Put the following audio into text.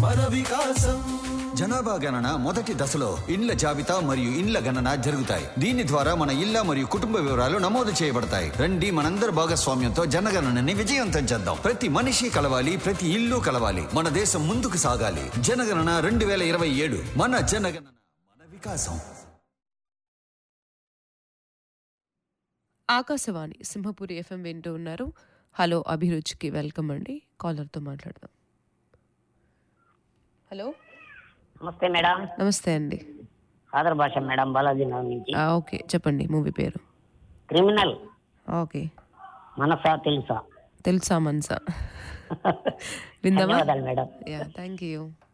మన వికాసం జనాభా గణన మొదటి దశలో ఇండ్ల జాబితా మరియు ఇండ్ల గణన జరుగుతాయి దీని ద్వారా మన ఇళ్ల మరియు కుటుంబ వివరాలు నమోదు చేయబడతాయి రండి మనందరి భాగస్వామ్యంతో జనగణనని విజయవంతం చేద్దాం ప్రతి మనిషి కలవాలి ప్రతి ఇల్లు కలవాలి మన దేశం ముందుకు సాగాలి జనగణన రెండు వేల ఇరవై ఏడు మన జనగణన మన వికాసం ఆకాశవాణి సింహపురి ఎఫ్ఎం వింటూ ఉన్నారు హలో అభిరుచికి వెల్కమ్ అండి కాలర్తో మాట్లాడదాం హలో నమస్తే మేడం నమస్తే అండి ఆదర్ భాష మేడం బాలాజీ నగర్ నుంచి ఆ, ఓకే చెప్పండి మూవీ పేరు క్రిమినల్ ఓకే మనసా తెలుసా తెలుసా మనసా విందామా ధన్యవాదాలు మేడం యా థ్యాంక్ యూ